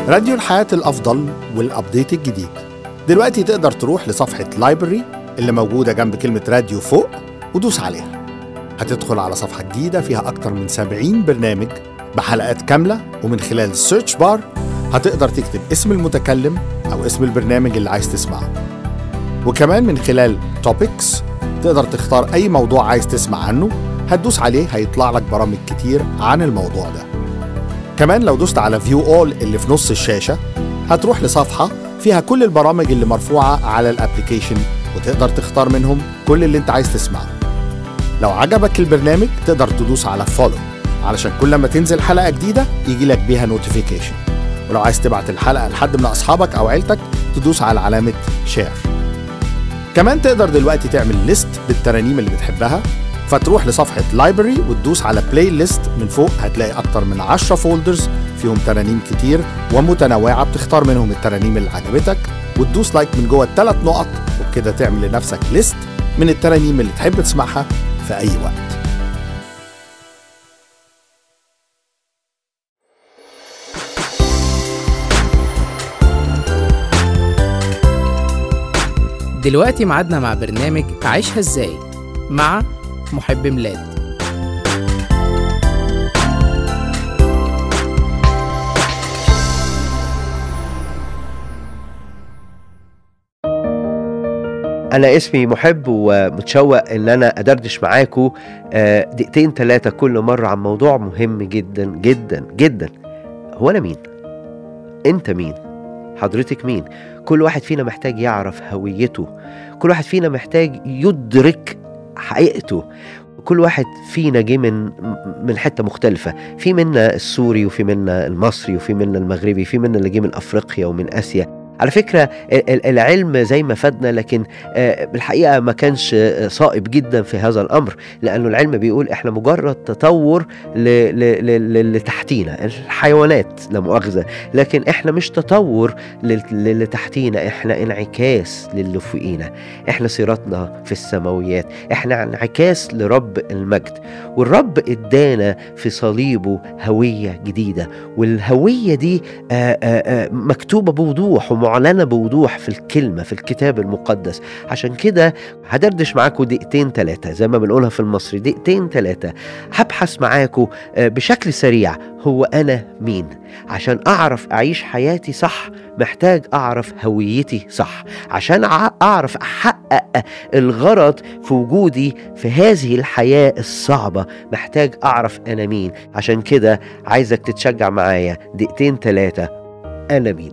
راديو الحياة الأفضل والأبديت الجديد دلوقتي تقدر تروح لصفحة لايبرري اللي موجودة جنب كلمة راديو فوق ودوس عليها هتدخل على صفحة جديدة فيها أكتر من 70 برنامج بحلقات كاملة ومن خلال السيرش بار هتقدر تكتب اسم المتكلم أو اسم البرنامج اللي عايز تسمعه وكمان من خلال توبكس تقدر تختار أي موضوع عايز تسمع عنه هتدوس عليه هيطلع لك برامج كتير عن الموضوع ده كمان لو دوست على فيو اول اللي في نص الشاشة هتروح لصفحة فيها كل البرامج اللي مرفوعة على الابليكيشن وتقدر تختار منهم كل اللي انت عايز تسمعه لو عجبك البرنامج تقدر تدوس على فولو علشان كل ما تنزل حلقة جديدة يجي لك بيها نوتيفيكيشن ولو عايز تبعت الحلقة لحد من أصحابك أو عيلتك تدوس على علامة شير كمان تقدر دلوقتي تعمل ليست بالترانيم اللي بتحبها فتروح لصفحة لايبرري وتدوس على بلاي ليست من فوق هتلاقي أكتر من 10 فولدرز فيهم ترانيم كتير ومتنوعة بتختار منهم الترانيم اللي عجبتك وتدوس لايك من جوه الثلاث نقط وبكده تعمل لنفسك ليست من الترانيم اللي تحب تسمعها في أي وقت دلوقتي ميعادنا مع برنامج عيشها ازاي مع محب ميلاد انا اسمي محب ومتشوق ان انا ادردش معاكم آه، دقيقتين ثلاثه كل مره عن موضوع مهم جدا جدا جدا هو انا مين انت مين حضرتك مين كل واحد فينا محتاج يعرف هويته كل واحد فينا محتاج يدرك حقيقته كل واحد فينا جه من من حته مختلفه في منا السوري وفي منا المصري وفي منا المغربي في منا اللي جه من افريقيا ومن اسيا على فكرة ال- ال- العلم زي ما فادنا لكن آه، بالحقيقة ما كانش آه، صائب جدا في هذا الأمر لأنه العلم بيقول إحنا مجرد تطور ل- ل- ل- ل- لتحتينا الحيوانات لا مؤاخذة لكن إحنا مش تطور لل- للي تحتينا إحنا انعكاس للي فوقينا إحنا سيرتنا في السماويات إحنا انعكاس لرب المجد والرب ادانا في صليبه هوية جديدة والهوية دي آه، آه، آه، مكتوبة بوضوح ومعلنة بوضوح في الكلمة في الكتاب المقدس عشان كده هدردش معاكم دقيقتين ثلاثة زي ما بنقولها في المصري دقيقتين ثلاثة هبحث معاكم آه، بشكل سريع هو أنا مين عشان أعرف أعيش حياتي صح محتاج أعرف هويتي صح عشان أع- أعرف أحقق الغرض في وجودي في هذه الحياة الصعبة محتاج أعرف أنا مين عشان كده عايزك تتشجع معايا دقيقتين ثلاثة أنا مين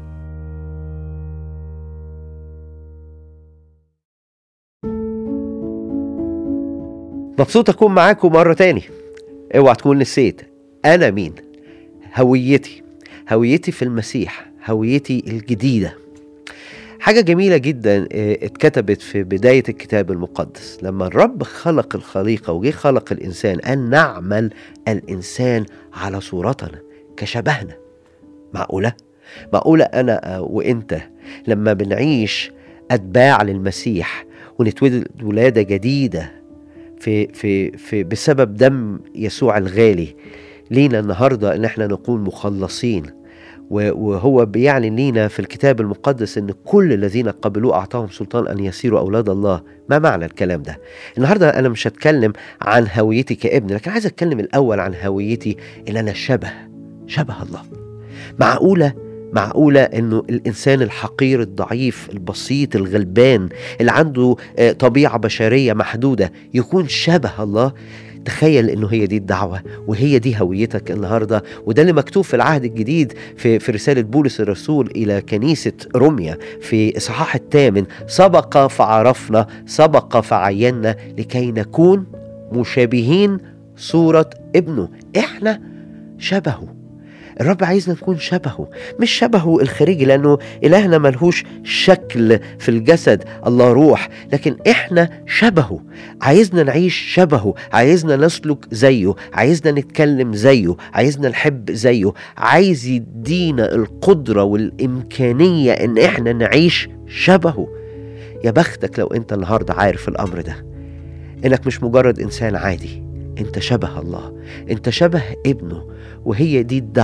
مبسوط أكون معاكم مرة تاني اوعى تكون نسيت أنا مين هويتي هويتي في المسيح هويتي الجديدة حاجة جميلة جدا آه، اتكتبت في بداية الكتاب المقدس لما الرب خلق الخليقة وجه خلق الإنسان أن نعمل الإنسان على صورتنا كشبهنا معقولة؟ معقولة أنا وإنت لما بنعيش أتباع للمسيح ونتولد ولادة جديدة في في في بسبب دم يسوع الغالي لينا النهارده ان احنا نكون مخلصين و- وهو بيعلن لينا في الكتاب المقدس ان كل الذين قبلوه اعطاهم سلطان ان يصيروا اولاد الله ما معنى الكلام ده النهارده انا مش هتكلم عن هويتي كابن لكن عايز اتكلم الاول عن هويتي ان انا شبه شبه الله معقوله معقولة انه الانسان الحقير الضعيف البسيط الغلبان اللي عنده آه، طبيعة بشرية محدودة يكون شبه الله تخيل انه هي دي الدعوة وهي دي هويتك النهاردة وده اللي مكتوب في العهد الجديد في, في رسالة بولس الرسول إلى كنيسة روميا في إصحاح الثامن سبق فعرفنا سبق فعينا لكي نكون مشابهين صورة ابنه احنا شبهه الرب عايزنا نكون شبهه مش شبهه الخارجي لأنه إلهنا ملهوش شكل في الجسد الله روح لكن إحنا شبهه عايزنا نعيش شبهه عايزنا نسلك زيه عايزنا نتكلم زيه عايزنا نحب زيه عايز يدينا القدرة والإمكانية إن إحنا نعيش شبهه يا بختك لو أنت النهاردة عارف الأمر ده إنك مش مجرد إنسان عادي أنت شبه الله أنت شبه ابنه وهي دي الدعوة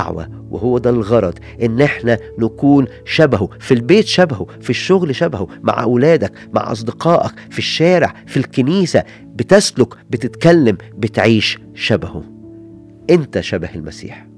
وهو ده الغرض ان احنا نكون شبهه في البيت شبهه في الشغل شبهه مع اولادك مع اصدقائك في الشارع في الكنيسه بتسلك بتتكلم بتعيش شبهه انت شبه المسيح